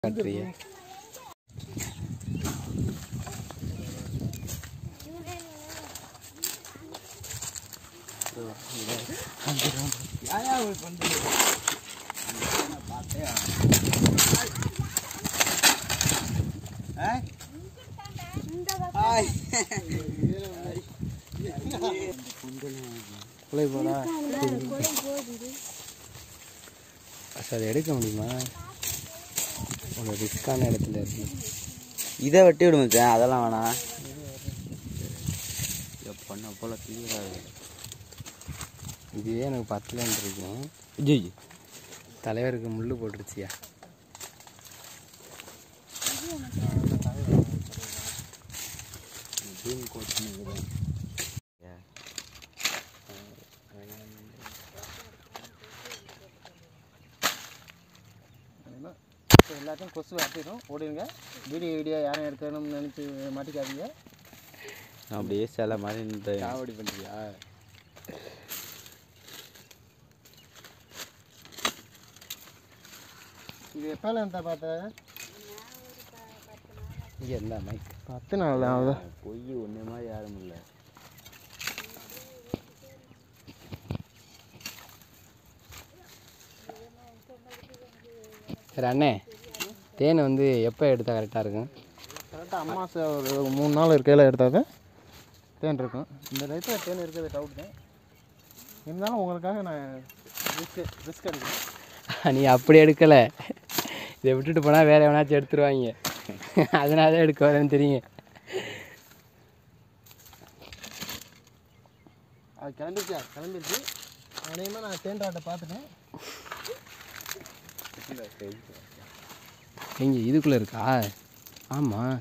காட்டுறிய பிள்ளை போடா அதை எடுக்க முடியுமா ஒரு ரிஸ்கான இடத்துல இருக்கு இதை வெட்டி விடு மச்சான் அதெல்லாம் வேணாம் பண்ண போல கிளியராக இதுவே எனக்கு பத்தலன்னு இருக்கும் ஜி தலைவருக்கு முள்ளு போட்டுருச்சியா ட்ரீம் கோட்னு ஸோ எல்லாத்தையும் கொசு வெட்டிடும் ஓடிடுங்க வீடியோ வீடியோ யாரும் எடுக்கணும்னு நினச்சி மாட்டிக்காதீங்க அப்படியே சில மாதிரி நின்று காமெடி பண்ணுறியா இது எப்போல இருந்தா பார்த்தேன் இங்கே இருந்தா மைக் பத்து நாள் ஆகுது பொய் ஒன்றே மாதிரி யாரும் இல்லை சரி அண்ணே தேன் வந்து எப்போ எடுத்தால் கரெக்டாக இருக்கும் கரெக்டாக அம்மாசை ஒரு மூணு நாள் இருக்கையில் எடுத்தாக்க தேன் இருக்கும் இந்த லைட்டில் தேன் இருக்கிறது டவுட் தான் இருந்தாலும் உங்களுக்காக நான் ரிஸ்க் ரிஸ்க் எடுக்கிறேன் நீ அப்படி எடுக்கலை இதை விட்டுட்டு போனால் வேற எவனாச்சும் எடுத்துருவாங்க அதனால தான் எடுக்க வரேன்னு தெரியும் அது கிளம்பிருச்சா கிளம்பிருச்சு அநேகமாக நான் தேன் ராட்டை பார்த்துட்டேன் எங்க இதுக்குள்ளே இருக்கா ஆமாம்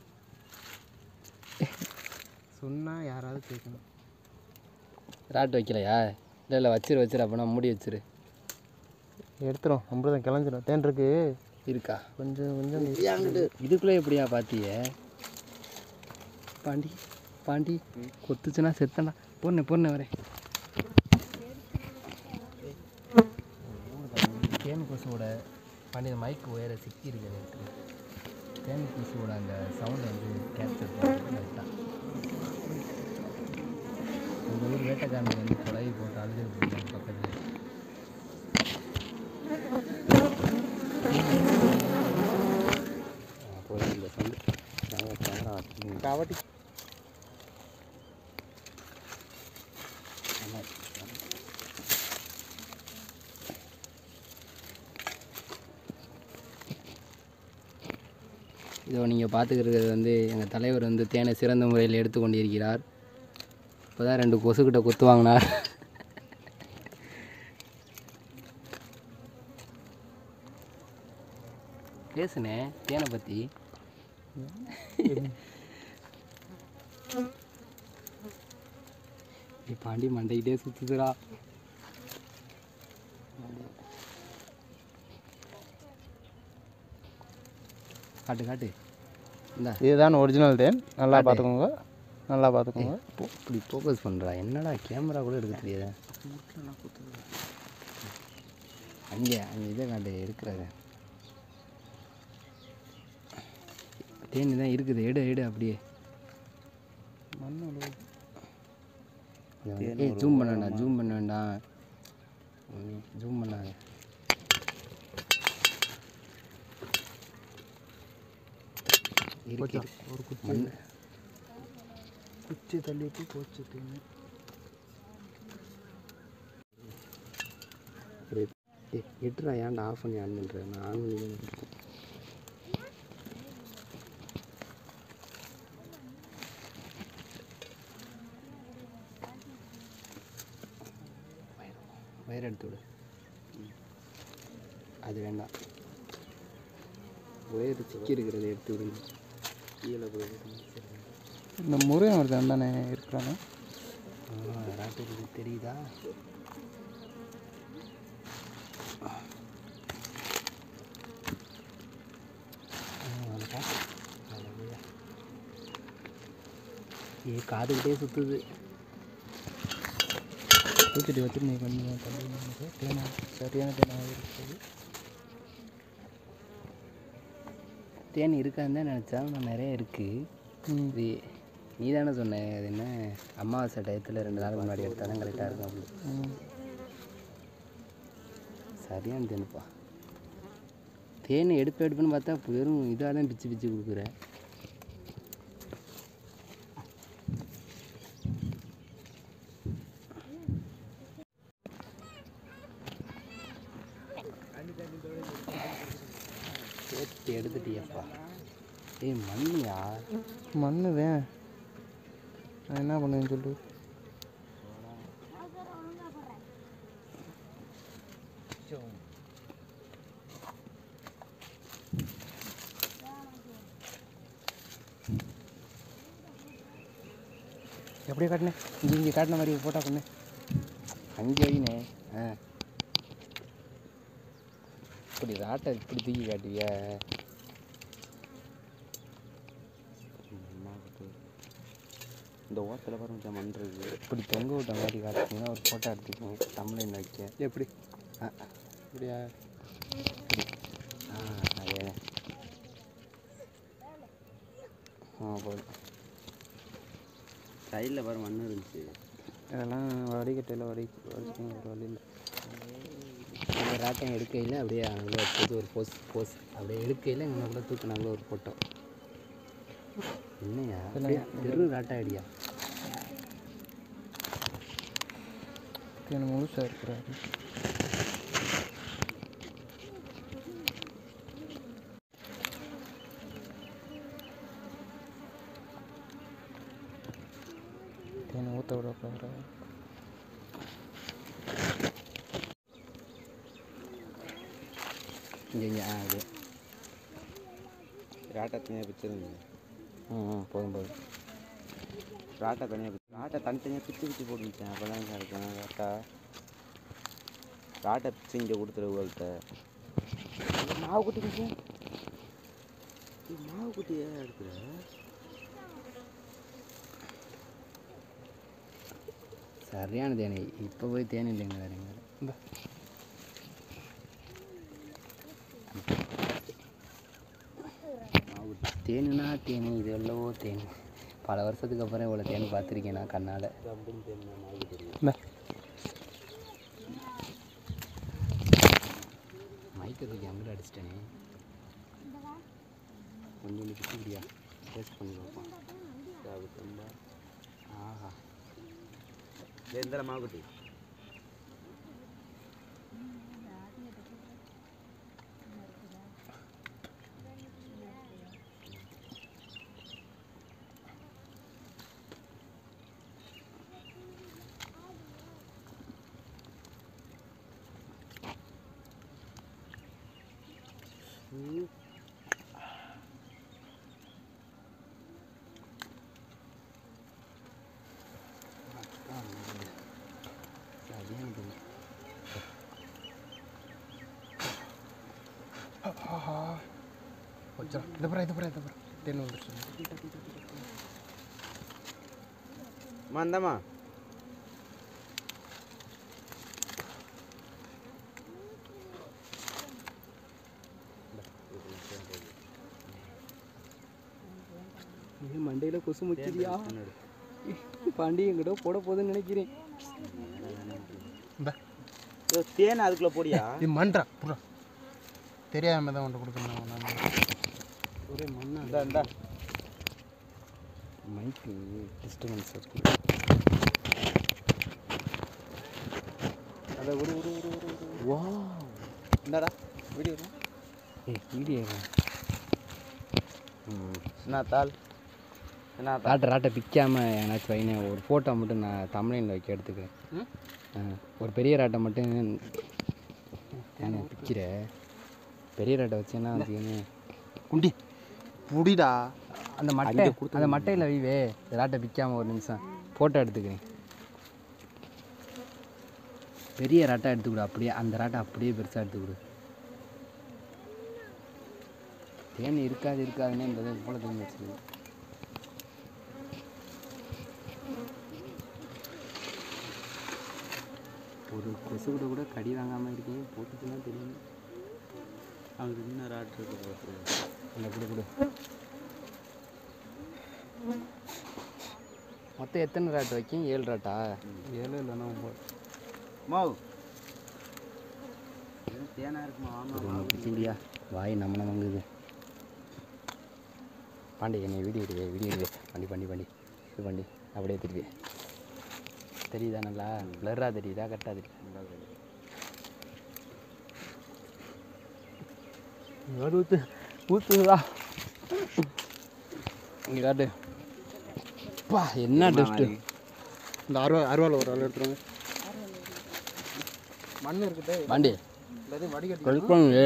சொன்னால் யாராவது கேட்கணும் ராட்டு வைக்கலையா இல்லை இல்லை வச்சிரு வச்சிரு அப்போனா மூடி வச்சிரு எடுத்துரும் அம்புதான் கிளஞ்சிரும் தேன் இருக்கு இருக்கா கொஞ்சம் கொஞ்சம் இதுக்குள்ளே எப்படியா பாத்திய பாண்டி பாண்டி கொத்துச்சுன்னா செத்தண்டா பொண்ணு பொண்ணு வரேன் தேன் கொசுவோட பாண்டி இந்த மைக் உயர சிக்கி இருக்கு எனக்கு தேன் கொசுவோட அந்த சவுண்ட் வந்து கேப்சர் பண்ணுறது லைட்டாக உங்கள் ஊர் வேட்டைக்காரனுக்கு வந்து கொலை போட்டு அழுது பக்கத்தில் போய் இந்த சவுண்டு நாங்கள் கேமரா காவட்டி இதோ நீங்கள் பார்த்துக்கிறது வந்து எங்கள் தலைவர் வந்து தேனை சிறந்த முறையில் எடுத்து கொண்டிருக்கிறார் இப்போ தான் ரெண்டு கொசுக்கிட்ட கொத்து வாங்கினார் பேசுனே தேனை பற்றி நீ பாண்டி மண்டைக்கிட்டே சுற்றுதுடா காட்டு காட்டு இந்தா இதுதான் ஒரிஜினல் தேன் நல்லா பார்த்துக்கோங்க நல்லா பார்த்துக்கோங்க இப்போ இப்படி ஃபோக்கஸ் பண்ணுறா என்னடா கேமரா கூட எடுக்க தெரியாதா அங்கே அங்கே இதை காட்டு இருக்கிறத தேனி தான் இருக்குது எடு எடு அப்படியே ஏய் ஜூம் பண்ண வேண்டாம் ஜூம் பண்ண வேண்டாம் ஜூம் பண்ணாத இருக்கு ஒரு குச்சி மண் குச்சி தள்ளிட்டு போச்சு தேன் ஏய் எட்டுடா ஏன்டா ஆஃப் பண்ணி ஆன் பண்ணுறேன் நான் ஆன் பண்ணி தான் இருக்கேன் வயிறு எடுத்து விடு அது வேண்டாம் ஒயர் சிக்கி இருக்கிறத எடுத்து விடுங்க கீழே போய் இந்த முருகன் ஒருத்தன் தானே இருக்கிறானே ராட்டுக்கு தெரியுதா ஏ காதுகிட்டே சுத்துது தூக்கிட்டு வச்சுட்டு நீ கொஞ்சம் தள்ளி நின்று தேனா சரியான தேனாக இருக்குது தேன் இருக்கான்னு தான் நினச்சா நான் நிறைய இருக்குது ம் இது நீ தானே சொன்ன அது என்ன அமாவாசை டயத்தில் ரெண்டு நாளுக்கு முன்னாடி எடுத்தால் தான் கரெக்டாக இருக்கும் அப்படி ம் சரியான தேனுப்பா தேன் எடுப்பு எடுப்புன்னு பார்த்தா வெறும் இதாக தான் பிச்சு பிச்சு கொடுக்குற சேர்த்து எடுத்துட்டியப்பா ஏய் மண்ணியா மண்ணு தான் நான் என்ன பண்ணுவேன்னு சொல்லு எப்படியே காட்டினேன் இங்கே இங்கே காட்டின மாதிரி ஒரு ஃபோட்டோ பண்ணு அங்கே வைனே ஆ இப்படி ராட்டை இப்படி தூக்கி காட்டுவியா இந்த ஓரத்தில் பாருங்க மண் இருக்குது இப்படி தொங்க விட்ட மாதிரி காட்டினீங்கன்னா ஒரு ஃபோட்டோ எடுத்துக்கோங்க தமிழில் வைக்க எப்படி ஆ அப்படியா ஆ அதே ஆ போதும் சைடில் பாரு மண் இருந்துச்சு இதெல்லாம் வடிகட்டையில் வடி வடிச்சிக்கோங்க ஒரு வழியில் அந்த ராட்டம் எடுக்கையில் அப்படியே அவங்கள வச்சது ஒரு போஸ் போஸ் அப்படியே எடுக்கையில் எங்களை கூட தூக்குனாங்களோ ஒரு ஃபோட்டோ என்னையா அப்படியே வெறும் ராட்டா அடியா தேன் முழுசாக இருக்கிறாரு தேனை ஊற்ற விட போகிற இங்கே இங்கே ஆ அது ராட்டை தனியாக பிச்சிருங்க ம் ம் போதும் போதும் ராட்டை தனியாக பிச்சு ராட்டை தனித்தனியாக பிச்சு பிச்சு போட்டுருச்சேன் அப்போ தான் இருக்கும் ராட்டா ராட்டை பிச்சு இங்கே கொடுத்துரு உங்கள்கிட்ட மாவு குட்டி பிச்சு மாவு குட்டியே எடுக்கிற சரியான தேனி இப்போ போய் தேன் இல்லைங்க வேறு எங்கே இந்த தேனுனா தேனி இது எவ்வளவோ தேன் பல வருஷத்துக்கு அப்புறம் இவ்வளோ தேன் பார்த்துருக்கேன் நான் கண்ணால் இந்த மைக்கத்துக்கு அங்கிட்ட அடிச்சிட்டேனே கொஞ்சம் பிடிச்சி முடியா டேஸ்ட் பண்ணி பார்ப்போம் ஆஹா எந்த மாவு குட்டி சரியான தேன் வச்சிடும் இது புறம் இது புறம் இது புறம் தேன் வந்துருச்சு மந்தமா இது மண்டையில் கொசு முச்சிரியா பாண்டி எங்கிட்ட போட போகுதுன்னு நினைக்கிறேன் இந்த தேன் அதுக்குள்ளே போடியா இது மன்றா புறா தெரியாம தான் ஒன்று கொடுக்கணும் நான் ஒரே மண்ணா இந்த இந்த மைக்கு டிஸ்டர்பன்ஸ் இருக்கு அதை ஒரு ஒரு ஒரு ஒரு ஒரு வா என்னடா வீடியோ ஏய் வீடியோ ம் என்ன தாள் என்ன தாள் ராட்டை ராட்டை பிக்காமல் ஏன்னாச்சும் வைனே ஒரு ஃபோட்டோ மட்டும் நான் தமிழில் வைக்க எடுத்துக்கிறேன் ம்? ஆ, ஒரு பெரிய ராட்டை மட்டும் ஏன்னா பிக்கிற பெரிய ராட்டை வச்சேன்னா அதுக்கு குண்டி புடிடா அந்த மட்டை அந்த மட்டையில் வைவே இந்த ராட்டை பிக்காமல் ஒரு நிமிஷம் ஃபோட்டோ எடுத்துக்கிறேன் பெரிய ராட்டை எடுத்துக்கிடு அப்படியே அந்த ராட்டை அப்படியே பெருசாக எடுத்துக்கிடு தேன் இருக்காது இருக்காதுன்னு இந்த இது போல தெரிஞ்சு வச்சுருக்கு ஒரு கொசு கூட கூட கடி வாங்காமல் இருக்கீங்க போட்டுச்சுன்னா தெரியும் அவனுக்கு இன்னும் ராட்டு இருக்கு அந்த கொடு கொடு மொத்தம் எத்தனை ராட்டு வைக்கும் ஏழு ராட்டா ஏழு இல்லைன்னா ஒம்பது மாவு இது தேனா இருக்குமா ஆமா பிடிச்சிண்டியா வாய் நம்மளை வாங்குது பாண்டி என்னை வீடியோ எடுவே வீடியோ எடுவே வண்டி வண்டி வண்டி இது வண்டி அப்படியே திருப்பி தெரியுதா நல்லா பிளர்ராக தெரியுதா கரெக்டாக தெரியுதா ஊத்து ஊத்துதா இங்கே காட்டு பா என்ன டெஸ்ட்டு இந்த அருவா அருவாவில் ஒரு ஆள் எடுத்துருவாங்க மண் இருக்குது பாண்டி எல்லாத்தையும் வடிகட்டி கழிப்பாங்க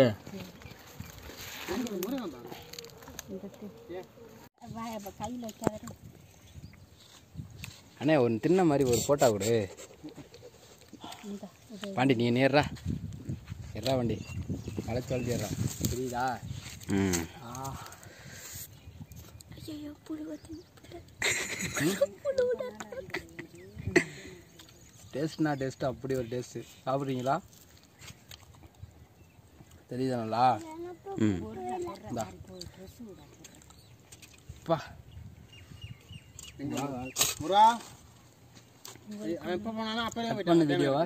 கையில் வைக்காத அண்ணே ஒன்று தின்ன மாதிரி ஒரு போட்டா கொடு பாண்டி நீ நேர்றா எறா வண்டி அழைச்சி அழைச்சி ஏறா தெரியுதா ம் ஆ ஐயோ புழுவத்தி டேஸ்ட்னா டேஸ்ட் அப்படி ஒரு டேஸ்ட்டு சாப்பிட்றீங்களா தெரியுதா நல்லா ம் இந்தா பா முரா அவன் எப்போ போனாலும் அப்போயே பண்ண வீடியோவா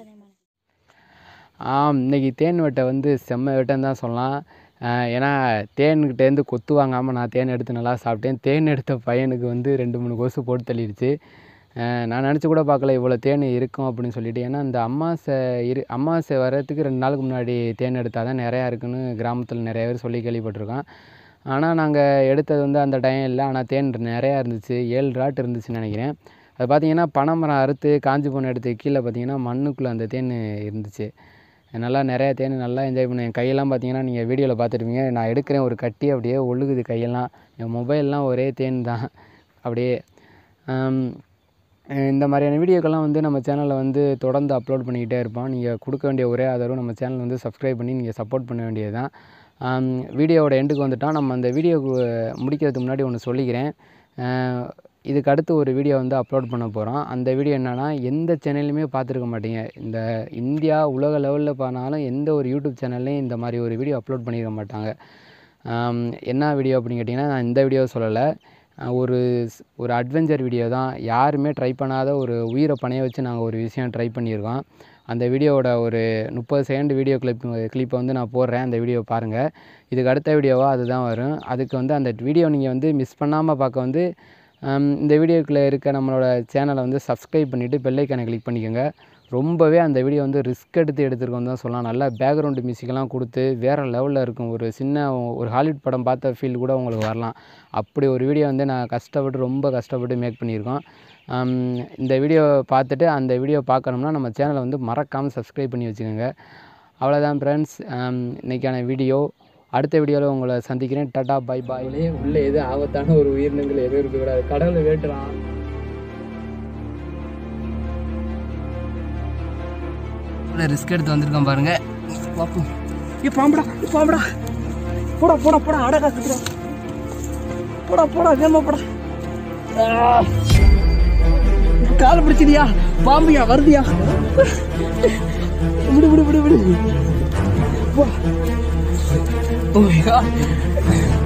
ஆம் இன்னைக்கு தேன் வெட்டை வந்து செம்ம வெட்டைன்னு தான் சொல்லலாம் ஆஹ் ஏன்னா தேன்கிட்டேருந்து கொத்து வாங்காமல் நான் தேன் எடுத்து நல்லா சாப்பிட்டேன் தேன் எடுத்த பையனுக்கு வந்து ரெண்டு மூணு கொசு போட்டு தள்ளிடுச்சு ஆஹ் நான் நினச்சி கூட பார்க்கல இவ்வளோ தேன் இருக்கும் அப்படின்னு சொல்லிட்டு ஏன்னா இந்த அமாவாசை இரு அமாவாசை வர்றதுக்கு ரெண்டு நாளுக்கு முன்னாடி தேன் எடுத்தால் தான் நிறையா இருக்குன்னு கிராமத்தில் நிறைய பேர் சொல்லி கேள்விப்பட்டிருக்கோம் ஆனால் நாங்கள் எடுத்தது வந்து அந்த டைம் இல்லை ஆனால் தேன் நிறையா இருந்துச்சு ஏழு ராட் இருந்துச்சுன்னு நினைக்கிறேன் அது பார்த்தீங்கன்னா பனைமரம் அறுத்து காஞ்சி போன எடுத்து கீழே பார்த்தீங்கன்னா மண்ணுக்குள்ளே அந்த தேன் இருந்துச்சு நல்லா நிறையா தேன் நல்லா என்ஜாய் பண்ணேன் என் கையெல்லாம் பார்த்தீங்கன்னா நீங்கள் வீடியோவில் பார்த்துருப்பீங்க நான் எடுக்கிறேன் ஒரு கட்டி அப்படியே ஒழுகுது கையெல்லாம் என் மொபைல்லாம் ஒரே தேன் தான் அப்படியே ஆம், இந்த மாதிரியான வீடியோக்கெல்லாம் வந்து நம்ம சேனலில் வந்து தொடர்ந்து அப்லோட் பண்ணிக்கிட்டே இருப்போம் நீங்கள் கொடுக்க வேண்டிய ஒரே ஆதரவு நம்ம சேனல் வந்து சப்ஸ்கிரைப் பண்ணி நீங்கள் சப்போர்ட் பண்ண வேண்டியது தான் வீடியோவோட எண்டுக்கு வந்துட்டோம் நம்ம அந்த வீடியோக்கு முடிக்கிறதுக்கு முன்னாடி ஒன்று சொல்லிக்கிறேன் ஆஹ் இதுக்கு அடுத்து ஒரு வீடியோ வந்து அப்லோட் பண்ண போகிறோம் அந்த வீடியோ என்னென்னா எந்த சேனல்லையுமே பார்த்துருக்க மாட்டீங்க இந்த இந்தியா உலக லெவலில் போனாலும் எந்த ஒரு யூடியூப் சேனல்லையும் இந்த மாதிரி ஒரு வீடியோ அப்லோட் பண்ணியிருக்க மாட்டாங்க ஆம், என்ன வீடியோ அப்படின்னு கேட்டிங்கன்னா நான் இந்த வீடியோ சொல்லலை அஹ் ஒரு ஸ்- ஒரு அட்வென்ச்சர் வீடியோ தான் யாருமே ட்ரை பண்ணாத ஒரு உயிரை பணைய வச்சு நாங்கள் ஒரு விஷயம் ட்ரை பண்ணியிருக்கோம் அந்த வீடியோவோட ஒரு முப்பது செகண்ட் வீடியோ கிளிப் கிளிப்பை வந்து நான் போடுறேன் அந்த வீடியோ பாருங்கள் இதுக்கு அடுத்த வீடியோவாக அதுதான் வரும் அதுக்கு வந்து அந்த வீடியோ நீங்கள் வந்து மிஸ் பண்ணாமல் பார்க்க வந்து ஹம், இந்த வீடியோக்குள்ளே இருக்க நம்மளோட சேனலை வந்து சப்ஸ்கிரைப் பண்ணிவிட்டு பெல்லைக்கானை கிளிக் பண்ணிக்கோங்க ரொம்பவே அந்த வீடியோ வந்து ரிஸ்க் எடுத்து எடுத்திருக்கோம் தான் சொல்லலாம் நல்லா பேக்ரவுண்டு மியூசிக்கெல்லாம் கொடுத்து வேறு லெவலில் இருக்கும் ஒரு சின்ன ஒரு ஹாலிவுட் படம் பார்த்த ஃபீல் கூட உங்களுக்கு வரலாம் அப்படி ஒரு வீடியோ வந்து நான் கஷ்டப்பட்டு ரொம்ப கஷ்டப்பட்டு மேக் பண்ணியிருக்கோம் ஹம், இந்த வீடியோ பார்த்துட்டு அந்த வீடியோ பார்க்கணும்னா நம்ம சேனலை வந்து மறக்காமல் சப்ஸ்கிரைப் பண்ணி வச்சுக்கோங்க அவ்வளோதான் ஃப்ரெண்ட்ஸ் இன்றைக்கான வீடியோ அடுத்த வீடியோவில் உங்களை சந்திக்கிறேன் டாடா பை பாயிலே உள்ளே எது ஆபத்தான ஒரு உயிரினங்கள் எதுவும் இருக்கக்கூடாது கடவுளை வேட்டுறான் ரிஸ்க் எடுத்து வந்திருக்கோம் பாருங்க பார்ப்போம் ஏ பாம்புடா ஏ பாம்புடா போடா போடா போடா அடகா சுத்துறா போடா போடா வேமா போடா ஆ. காலை பிடிச்சிடியா பாம்பியா வருதியா விடு விடு விடு விடு போ. Oh my god.